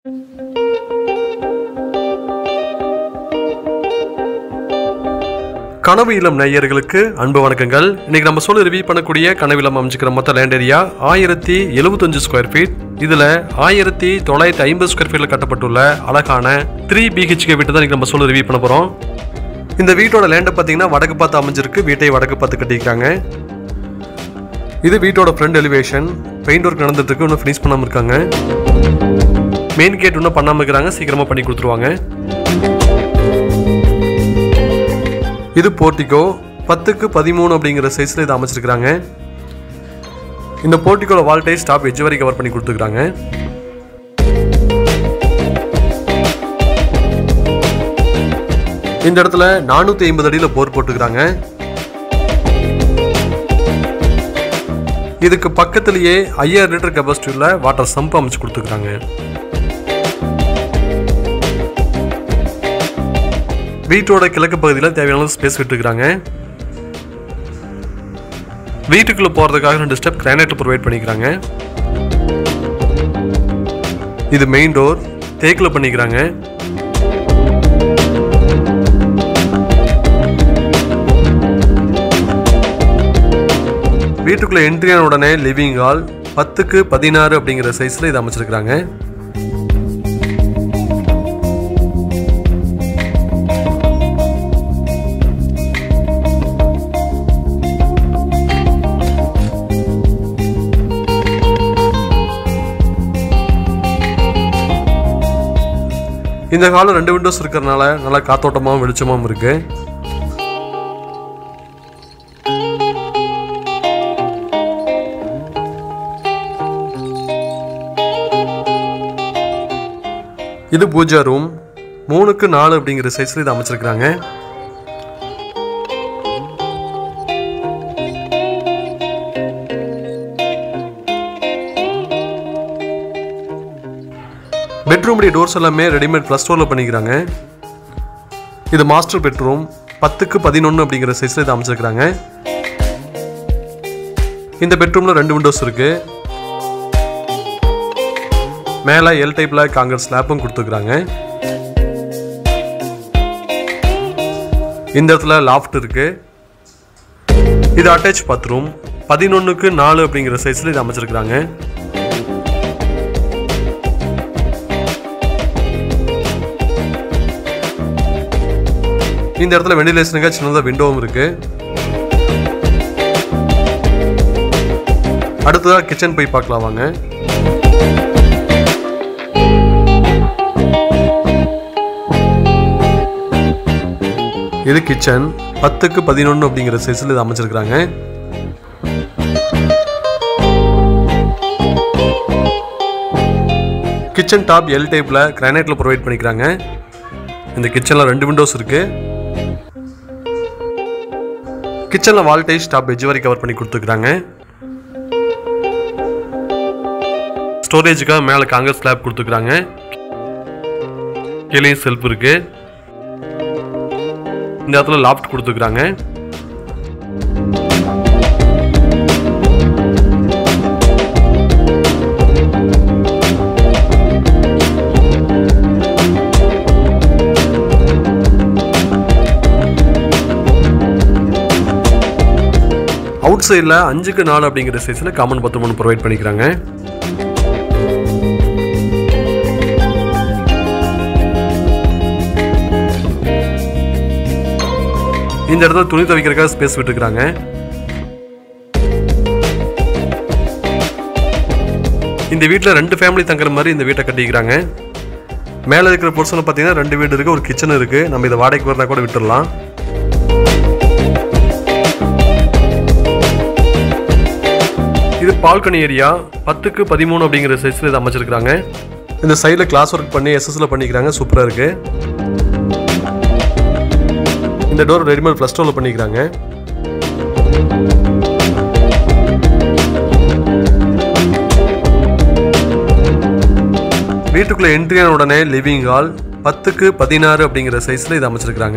கனவு இளம் நேயர்களுக்கு அன்பு வணக்கங்கள் இன்னைக்கு நம்ம சொல்ல ரிவ்யூ பண்ணக்கூடிய கனவு இளம் அமைச்சிக்கிற மொத்த லேண்ட் ஏரியா ஆயிரத்தி எழுபத்தஞ்சு ஸ்கொயர் ஃபீட் இதுல ஆயிரத்தி தொள்ளாயிரத்தி ஐம்பது ஸ்கொயர் ஃபீட்ல கட்டப்பட்டுள்ள அழகான த்ரீ பிஹெச்கே வீட்டு தான் இன்னைக்கு நம்ம சொல்ல ரிவ்யூ பண்ண போறோம் இந்த வீட்டோட லேண்டை பார்த்தீங்கன்னா வடக்கு பார்த்து அமைஞ்சிருக்கு வீட்டை வடக்கு பார்த்து கட்டியிருக்காங்க இது வீட்டோட ஃப்ரண்ட் எலிவேஷன் பெயிண்ட் ஒர்க் நடந்துட்டு இருக்கு இன்னும் ஃபினிஷ் பண்ணாமல் இருக்காங்க மெயின் கேட் இன்னும் பண்ணாமல் இருக்கிறாங்க சீக்கிரமாக பண்ணி கொடுத்துருவாங்க இது போர்ட்டிகோ பத்துக்கு பதிமூணு அப்படிங்கிற சைஸில் இதை அமைச்சிருக்கிறாங்க இந்த போர்ட்டிகோல வால் டைஸ் டாப் எஜ் வரை கவர் பண்ணி கொடுத்துருக்காங்க இந்த இடத்துல நானூற்றி ஐம்பது அடியில் போர் போட்டுக்கிறாங்க இதுக்கு பக்கத்திலேயே ஐயாயிரம் லிட்டர் கெப்பாசிட்டி உள்ள வாட்டர் சம்ப் அமைச்சு கொடுத்துருக்காங்க வீட்டோட கிழக்கு பகுதியில் தேவையான ஸ்பேஸ் விட்டுருக்காங்க வீட்டுக்குள்ள போறதுக்காக ரெண்டு ஸ்டெப் கிரானைட்ல ப்ரொவைட் பண்ணிக்கிறாங்க இது மெயின் டோர் தேக்கில் பண்ணிக்கிறாங்க வீட்டுக்குள்ள என்ட்ரி ஆன உடனே லிவிங் ஹால் பத்துக்கு பதினாறு அப்படிங்கிற சைஸ்ல இது அமைச்சிருக்கிறாங்க இந்த ஹாலில் ரெண்டு விண்டோஸ் இருக்கிறதுனால நல்லா காத்தோட்டமாகவும் வெளிச்சமாகவும் இருக்கு இது பூஜா ரூம் மூணுக்கு நாலு அப்படிங்கிற சைஸில் இது அமைச்சிருக்கிறாங்க பெட்ரூமுடைய டோர்ஸ் எல்லாமே ரெடிமேட் ப்ளஸ் ஸ்டோரில் பண்ணிக்கிறாங்க இது மாஸ்டர் பெட்ரூம் பத்துக்கு பதினொன்று அப்படிங்கிற சைஸில் இது அமைச்சிருக்கிறாங்க இந்த பெட்ரூமில் ரெண்டு விண்டோஸ் இருக்கு மேலே எல் டைப்பில் காங்கிரஸ் ஸ்லாப்பும் கொடுத்துருக்குறாங்க இந்த இடத்துல லாஃப்ட் இருக்கு இது அட்டாச் பாத்ரூம் பதினொன்றுக்கு நாலு அப்படிங்கிற சைஸில் இது அமைச்சிருக்கிறாங்க இந்த இடத்துல வெண்டிலேஷனுக்காக சின்னதாக விண்டோவும் இருக்கு அடுத்ததாக கிச்சன் போய் பார்க்கலாம் வாங்க இது கிச்சன் பத்துக்கு பதினொன்று அப்படிங்கிற சைஸில் இது அமைச்சிருக்கிறாங்க கிச்சன் டாப் எல் டைப்பில் கிரானைட்டில் ப்ரொவைட் பண்ணிக்கிறாங்க இந்த கிச்சனில் ரெண்டு விண்டோஸ் இருக்கு கிச்சனில் வால் டைஸ் டாப் எஜ் வரை கவர் பண்ணி கொடுத்துருக்காங்க ஸ்டோரேஜுக்காக மேலே காங்கிரஸ் ஸ்லாப் கொடுத்துருக்காங்க கீழேயும் செல்ஃப் இருக்கு இந்த இடத்துல லாப்ட் கொடுத்துருக்காங்க அவுட் சைடில் அஞ்சுக்கு நாலு அப்படிங்கிற சைஸில் காமன் பாத்ரூம் ஒன்று ப்ரொவைட் பண்ணிக்கிறாங்க இந்த இடத்துல துணி துவைக்கிறதுக்காக ஸ்பேஸ் விட்டுருக்காங்க இந்த வீட்டில் ரெண்டு ஃபேமிலி தங்குற மாதிரி இந்த வீட்டை கட்டிக்கிறாங்க மேலே இருக்கிற பொருசனை பார்த்தீங்கன்னா ரெண்டு வீடு இருக்குது ஒரு கிச்சன் இருக்குது நம்ம இதை வாடகைக்கு வரனா கூட விட்டுடலாம் இது பால்கனி ஏரியா பத்துக்கு பதிமூணு அப்படிங்கிற சைஸில் இதை அமைச்சிருக்கிறாங்க இந்த சைடில் கிளாஸ் ஒர்க் பண்ணி எஸ்எஸ்ல பண்ணிக்கிறாங்க சூப்பராக இருக்கு இந்த டோர் ரெடிமேட் ப்ளஸ் டோரில் பண்ணிக்கிறாங்க வீட்டுக்குள்ள என்ட்ரி ஆன உடனே லிவிங் ஹால் பத்துக்கு பதினாறு அப்படிங்கிற சைஸில் இது அமைச்சிருக்கிறாங்க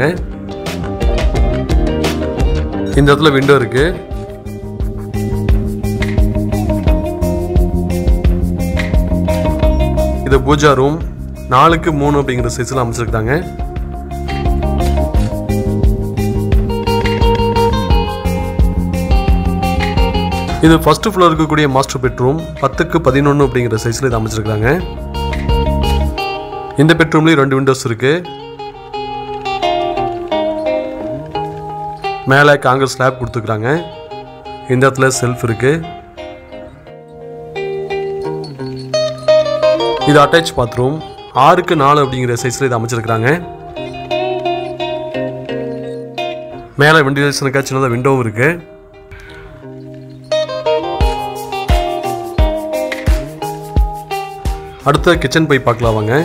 இந்த இடத்துல விண்டோ இருக்கு இது பூஜா ரூம் நாலுக்கு மூணு அப்படிங்கிற சைஸில் அமைச்சிருக்காங்க இது ஃபர்ஸ்ட் ஃப்ளோர் இருக்கக்கூடிய மாஸ்டர் பெட்ரூம் பத்துக்கு பதினொன்று அப்படிங்கிற சைஸில் இது அமைச்சிருக்காங்க இந்த பெட்ரூம்லேயும் ரெண்டு விண்டோஸ் இருக்கு மேலே காங்கிரஸ் ஸ்லாப் கொடுத்துருக்குறாங்க இந்த இடத்துல செல்ஃப் இருக்கு இது அட்டாச் பாத்ரூம் ஆறுக்கு நாலு அப்படிங்கிற சைஸில் இது அமைச்சிருக்கிறாங்க மேலே வெண்டிலேஷனுக்காக சின்னதாக விண்டோவும் இருக்கு அடுத்த கிச்சன் போய் பார்க்கலாம் வாங்க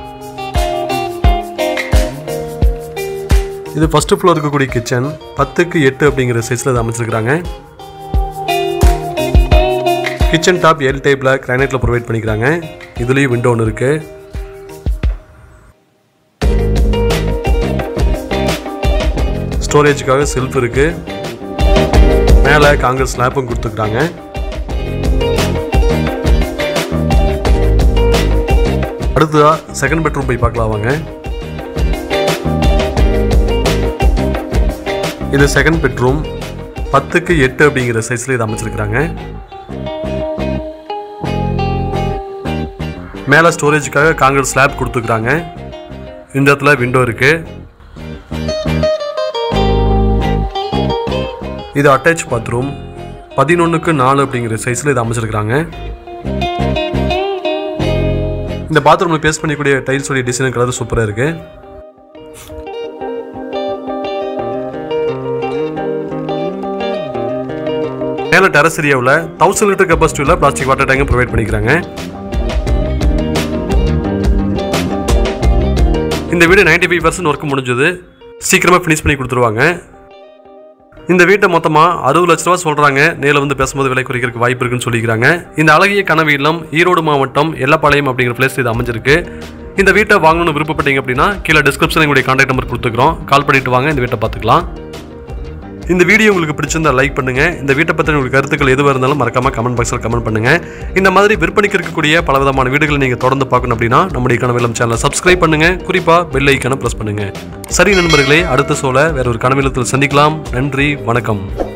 இது ஃபர்ஸ்ட் ஃப்ளோர் இருக்கக்கூடிய கிச்சன் பத்துக்கு எட்டு அப்படிங்கிற சைஸில் இது அமைச்சிருக்கிறாங்க கிச்சன் டாப் எல் டைப்பில் கிரானைட்டில் ப்ரொவைட் பண்ணிக்கிறாங்க இதுலேயும் விண்டோ ஒன்று இருக்குது ஸ்டோரேஜுக்காக செல்ஃப் இருக்கு மேலே காங்கிரஸ் ஸ்லாப்பும் கொடுத்துருக்காங்க அடுத்ததா செகண்ட் பெட்ரூம் போய் பார்க்கலாம் வாங்க இது செகண்ட் பெட்ரூம் பத்துக்கு எட்டு அப்படிங்கிற சைஸ்ல இது அமைச்சிருக்கிறாங்க மேலே ஸ்டோரேஜுக்காக காங்கிரஸ் ஸ்லாப் கொடுத்துருக்காங்க இந்த இடத்துல விண்டோ இருக்கு இது அட்டாச் பாத்ரூம் பதினொன்றுக்கு நாலு அப்படிங்கிற சைஸில் இது அமைச்சிருக்கிறாங்க இந்த பாத்ரூமில் பேஸ்ட் பண்ணிக்கூடிய டைல்ஸோடைய டிசைன் கலர் சூப்பராக இருக்கு மேலே டெரஸ் ஏரியாவில் தௌசண்ட் லிட்டர் கெப்பாசிட்டியில் பிளாஸ்டிக் வாட்டர் டேங்க் ப்ரொவைட் பண்ணிக்கிறாங்க இந்த வீடு நைன்டி ஃபைவ் பர்சன்ட் ஒர்க் முடிஞ்சது சீக்கிரமாக ஃபினிஷ் பண்ணி கொடுத்துருவாங்க இந்த வீட்டை மொத்தமாக அறுபது லட்ச ரூபா சொல்கிறாங்க நேரில் வந்து பேசும்போது விலை குறைக்கிறதுக்கு வாய்ப்பு இருக்குன்னு சொல்லிக்கிறாங்க இந்த அழகிய கனவு இல்லம் ஈரோடு மாவட்டம் எல்லப்பாளையம் அப்படிங்கிற பிளேஸ் இது அமைஞ்சிருக்கு இந்த வீட்டை வாங்கணும்னு விருப்பப்பட்டீங்க அப்படின்னா கீழே டிஸ்கிரிப்ஷன் எங்களுடைய கான்டாக்ட் நம்பர் கொடுத்துக்கிறோம் கால் பண்ணிட்டு வாங்க இந்த வீட்டை பார்த்துக்கலாம் இந்த வீடியோ உங்களுக்கு பிடிச்சிருந்தா லைக் பண்ணுங்க இந்த வீட்டை பற்றி உங்களுக்கு கருத்துக்கள் எதுவாக இருந்தாலும் மறக்காம கமெண்ட் பாக்ஸில் கமெண்ட் பண்ணுங்க இந்த மாதிரி விற்பனைக்கு இருக்கக்கூடிய பல விதமான வீடுகளை நீங்க தொடர்ந்து பார்க்கணும் அப்படின்னா நம்முடைய கனவிலம் சேனலை சப்ஸ்கிரைப் பண்ணுங்க குறிப்பா பெல் ஐக்கான பிரஸ் பண்ணுங்க சரி நண்பர்களே அடுத்த சோல வேற ஒரு கனவிலத்தில் சந்திக்கலாம் நன்றி வணக்கம்